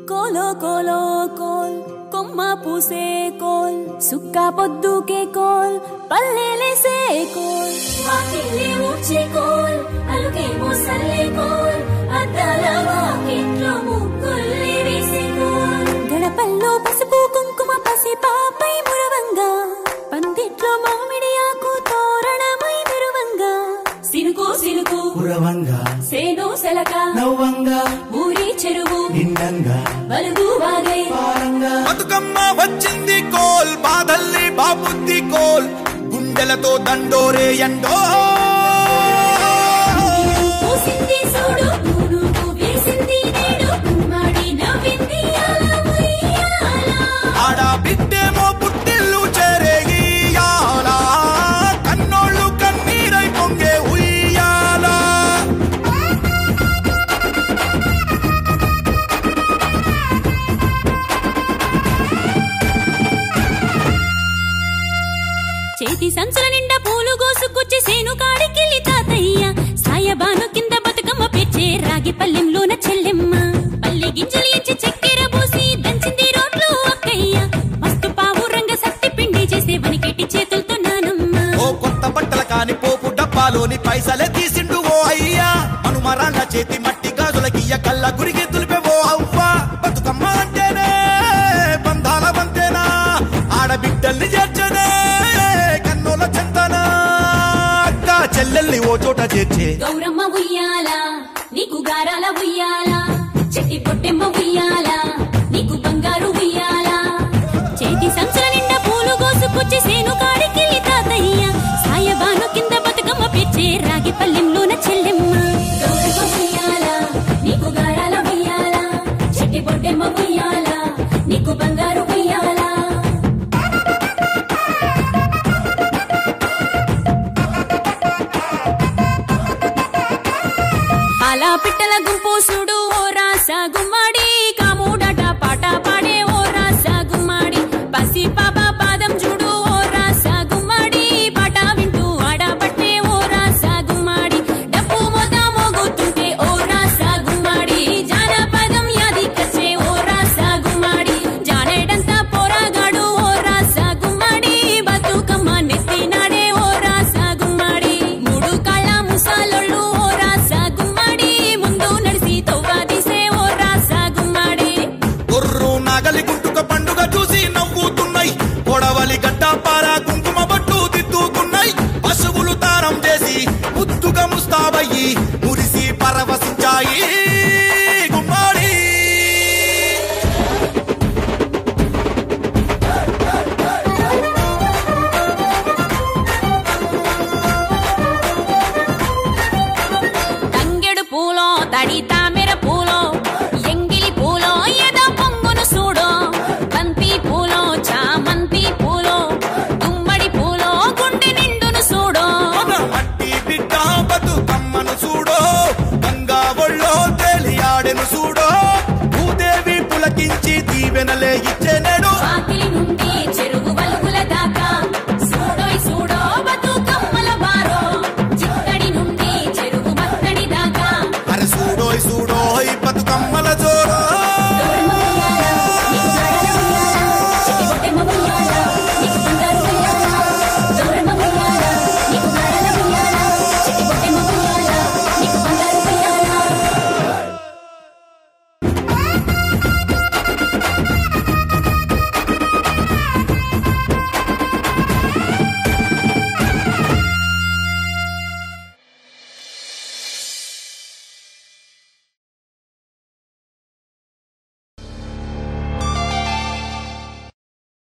కోలో కోలో coal కొమ్మ పూసే coal సుక్క పొద్దుకే coal పల్లెలేసే coal వాకిలి ఊడ్చే కోల్ అలుకేమో సల్లే కోల్ అద్దాల వాకిట్లో ముగ్గుల్ని వేసే కోల్ గడపల్లో పసుపు కుంకుమ పసి పాపై మురవంగా పందిట్లో మామిడి ఆకు తోరణమై మెరువంగా సినుకు సినుకు కురవంగా సేను సెలక నవ్వంగా ఊరి చెరువు నిండంగా వలుగు వాగై పారంగా బతుకమ్మ వచ్చింది కోల్ బాధల్ని బాబుద్ది కోల్ గుండెలతో దండోరే ఎండో పూసింది చూడు నూనూకు వేసింది నేడు గుమ్మడి నవ్వింది అలా ఉయ్యాల. ఆడ బిడ్డేమో పుట్టిల్లు చేరేగియాల కన్నోళ్ళు కన్నీరై పొంగే ఉయ్యాల చేతి సంచుల నిండా పూలు కోసుకొచ్చి సేను కాడికెళ్ళి తాతయ్య సాయబాను కింద బతుకమ్మ పెచ్చే రాగి పల్లెంలోన చెల్లెమ్మ పల్లె గింజలు ఎంచి చక్కెర పోసి దంచింది రోడ్లు అక్కయ్య మస్తు పావు రంగ సత్తి పిండి చేసే వనికెట్టి చేతులతో నానమ్మ ఓ కొత్త బట్టల కాని పోపు డబ్బాలోని పైసలే తీసిండు ఓ అయ్యా మనుమరాళ్ళ చేతి మట్టి గాజులకియ్య కళ్ళ గురిగి తులిపే ఓ అవ్వ బతుకమ్మ అంటేనే బంధాల వంతేనా ఆడబిడ్డల్ని చేర్చనే కన్నుల చెంతనా అక్క చెల్లెల్ని ఓ చోట చేర్చే గౌరమ్మ ఉయ్యాల నీకు గారాల ఉయ్యాల చెట్టి పొట్టెమ్మ ఉయ్యాల నీకు బంగారు ఉయ్యాల చేతి సంచుల నిండా పూలు కోసుకొచ్చి సేను కాడికెళ్ళి తాతయ్య సాయబాను కింద బతుకమ్మ పెచ్చే రాగి పల్లెంలోన చెల్లెమ్మ గౌరమ్మ ఉయ్యాల నీకు గారాల ఉయ్యాల చెట్టి పొట్టెమ్మ ఉయ్యాల నీకు బంగారు ఉయ్యాల అలా పిట్టల గుంపు చూడు ఓ రాస గుమ్మడి కాముడట పాట పాడే ఓ రాస గుమ్మడి పసి పాప పాదం చూడు ఓ రాస గుమ్మడి పాట వింటూ ఆడబట్టే ఓ రాస గుమ్మడి డప్పు మోత మోగుతుంటే ఓ రాస గుమ్మడి జానపదం యాది కచ్చే ఓ రాస గుమ్మడి జానేడంత పోరాగాడు ఓ రాస గుమ్మడి బతుకమ్మ నెత్తినాడే ఓ రాస గుమ్మడి మూడు కాళ్ళ ముసాలొళ్ళు ఓ రాస గుమ్మడి ముందు నడిసి తవ్వాదిసే ఓ రాస గుమ్మడి గొర్రు నాగలి గుంటుక పండుగ చూసి నవ్వుతున్నాయి కొడవలి గడ్డ పార కుంకుమ బట్టు దిద్దుకున్నాయి పశువులు తారం చేసి ముద్దుగా ముస్తాబయ్యి మురిసి పరవశించాయి గుమ్మాడి తంగెడు పూలో తడి తామెర పూలో ఎంగిలి పూలో ఎద పొంగును చూడో బంతి పూలో చామంతి పూలో గుమ్మడి పూలో గుండె నిండును చూడో మన మట్టి బిడ్డ బతుకమ్మను చూడో గంగా ఒళ్ళో తేలియాడెను చూడో భూదేవి పులకించి దీవెనలే ఇచ్చెనెడు వాకిలి నుండి